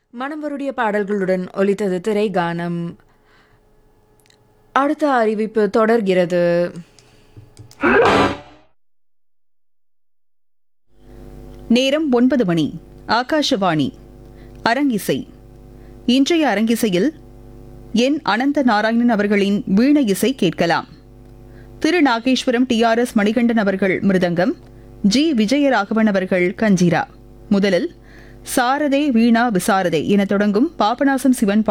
மனவருடைய பாடல்களுடன் ஒலித்தது திரை கானம் அடுத்த அறிவிப்பு தொடர்கிறது நேரம் ஒன்பது மணி ஆகாஷவாணி அரங்கிசை இன்றைய அரங்கிசையில் என் அனந்த நாராயணன் அவர்களின் வீண இசை கேட்கலாம் Thiru Nageswaram T R S Manikandan அவர்கள் மிருதங்கம் ஜி விஜயராகவன் அவர்கள் கஞ்சிரா முதலில் சாரதே வீணா விசாரதே என தொடங்கும் பாபநாசம் சிவன்